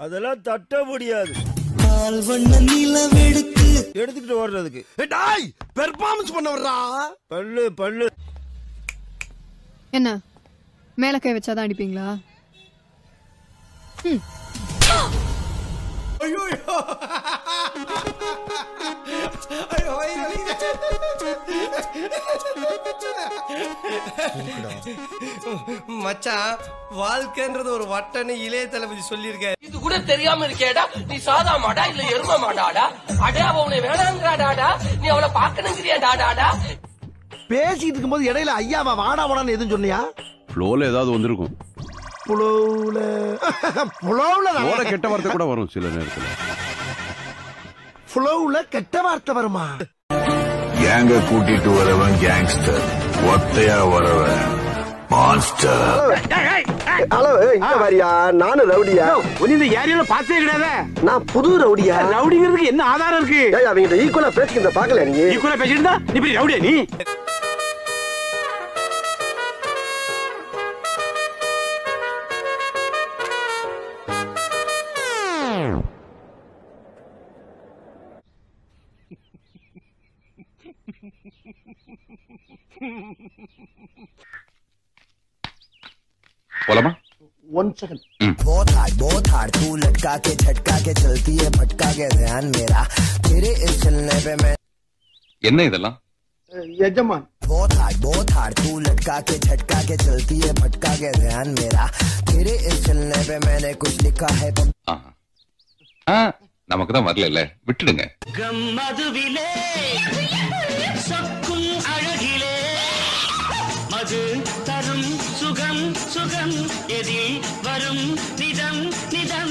அதெல்லாம் தட்ட முடியாது பால் வண்ண நிலவெடுத்து எடுத்துக்கிட்டு ஓடுறதுக்கு டாய் பெர்ஃபார்மன்ஸ் பண்ண வர்றா பல்லு பல்லு என்ன மேல கை வச்சாதான் அடிப்பீங்களா ஐயோ ஐயோ மச்சான் வாழ்க்கைன்றது ஒரு வட்டன்னு இளைய தளபதி சொல்லியிருக்காரு இது கூட தெரியாம இருக்கேடா நீ சாதா மாடா இல்ல எரும மாடாடா அடே அவ உன்னை வேணாங்கிறாடாடா நீ அவளை பாக்கணுங்கிறியாடாடாடா பேசிட்டு இருக்கும்போது இடையில ஐயாவா வாடா வாடான்னு எதுவும் சொன்னியா ஃப்ளோல ஏதாவது வந்திருக்கும் புலவுல புலவுல ஃப்ளோல கெட்ட வார்த்தை கூட வரும் சில நேரத்துல புலவுல கெட்ட வார்த்தை வருமா கேங்க கூட்டிட்டு வரவன் கேங்ஸ்டர் ஒத்தையா வரவன் மான்ஸ்டர் ஹலோ இங்க வரியா நானும் ரவுடியா இந்த ஏரியால பார்த்தே கிடையாது நான் புது ரவுடியா ரவுடிங்கிறதுக்கு என்ன ஆதாரம் இருக்கு ஏய் அவங்க ஈக்குவலா பேசிக்கிறத பாக்கல நீ ஈக்குவலா பேசிட்டு இருந்தா நீ பெரிய ரவுடியா நீ போலாமா ஒன் செகண்ட் बहुत हार्ड बहुत हार्ड तू लटका के झटका के चलती है भटका के ध्यान मेरा तेरे इस चलने पे मैं என்ன இதெல்லாம் எஜமான் बहुत हार्ड बहुत हार्ड तू लटका के झटका के चलती है भटका के ध्यान मेरा तेरे इस चलने पे मैंने कुछ लिखा है ஆஹா. ஆ, நமக்கு தான் வரல விட்டுடுங்க மதுவிலே சொக்கும் அழகிலே மது தரும் சுகம் சுகம் எதில் வரும் நிதம் நிதம்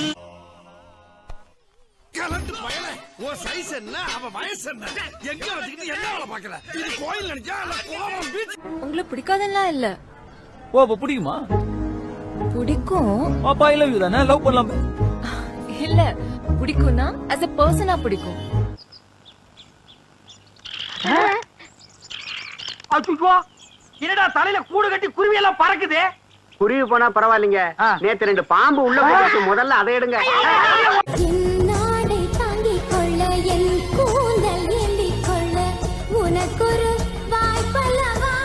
கலந்து பயல உன் சைஸ் என்ன அவ வயசு என்ன எங்க வச்சுக்கிட்டு என்ன வேலை பாக்கல இது கோயில் நினைச்சா இல்ல கோவம் பீச் உங்களை பிடிக்காதெல்லாம் இல்ல ஓ அப்ப பிடிக்குமா பிடிக்கும் பாப்பா ஐ லவ் யூ தானே லவ் பண்ணலாமே இல்ல பிடிக்கும்னா as a பர்சனா பிடிக்கும் அச்சுக்கோ என்னடா தலையில கூடு கட்டி குருவி எல்லாம் பறக்குது குருவி போனா பரவாயில்லைங்க நேத்து ரெண்டு பாம்பு உள்ள போட்டு முதல்ல அதை எடுங்க நாடை தாங்கிக் கொள்ள என் கூந்தல் ஏந்திக் கொள்ள உனக்கொரு வாய்ப்பல்லவா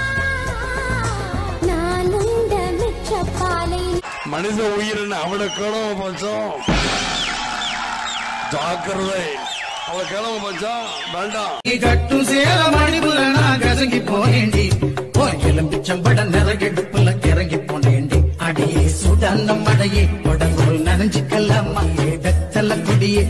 நான் உண்ட மிச்ச பாலை மனித உயிரின் அவளை கிளம்ப பஞ்சம் ஜாக்கிரதை அவளை கிளம்ப பஞ்சம் வேண்டாம் கட்டும் சேல மணிபுல நான் கசங்கி போனேண்டி எலும்பிச்சம்பட நிறகெடுப்புல கிறங்கி போனேண்டி அடியே சுடான மழையே உடம்புள் நனைஞ்சுக்கலாமா வெத்தல குடியே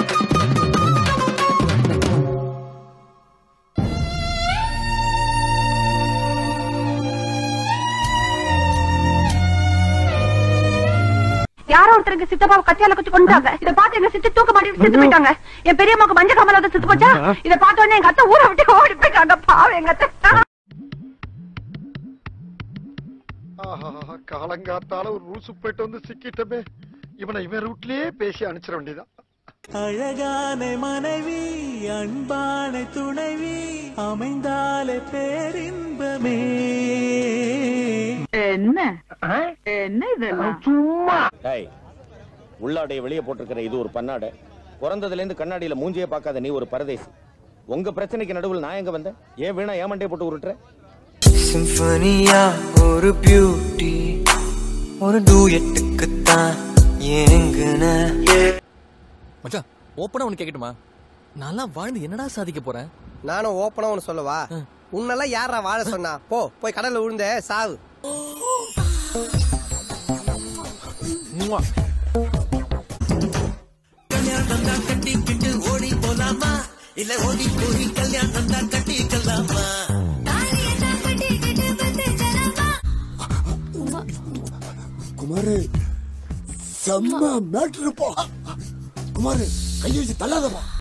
யாரோ ஒருத்தருக்கு சித்தப்பா கத்தியால குத்தி கொண்டாங்க இத பார்த்து எங்க சித்தி தூக்க மாட்டி செத்து போயிட்டாங்க என் பெரியம்மாக்கு மஞ்சள் காமல வந்து செத்து போச்சா இத பார்த்த உடனே எங்க அத்தை ஊரை விட்டு ஓடி போயிட்டாங்க பாவம் எங்க அத்தை ஆஹா காலங்காத்தால ஒரு ரூசு போயிட்டு வந்து சிக்கிட்டமே இவனை இவன் ரூட்லயே பேசி அனுப்பிச்சிட வேண்டியதான் அழகான மனைவி அன்பான துணைவி அமைந்தாலே பேரின்பமே என்ன என்ன இதெல்லாம் உள்ளாடைய வெளியே போட்டிருக்கிற இது ஒரு பன்னாடை பிறந்ததுல இருந்து கண்ணாடியில மூஞ்சியே பார்க்காத நீ ஒரு பரதேசி உங்க பிரச்சனைக்கு நடுவில் நான் எங்க வந்தேன் ஏன் வீணா ஏமண்டே போட்டு உருட்டுற சிம்பனியா ஒரு பியூட்டி ஒரு டூயட்டுக்குத்தான் ஏங்குன மச்சான் ஓப்பனா ஒன்னு கேக்கட்டுமா நான்லாம் வாழ்ந்து என்னடா சாதிக்க போறேன் நானும் ஓப்பனா ஒன்னு சொல்லவா உன்னெல்லாம் யாரா வாழ சொன்னா போ போய் கடல்ல விழுந்த சாவு ஓடி போலாமா இல்ல ஓடி போய் கல்யாணம் தான் கட்டிக்கலாமா குமாரு செம்ம மேட்ருப்பா குமாரு கையை வச்சு தள்ளாதப்பா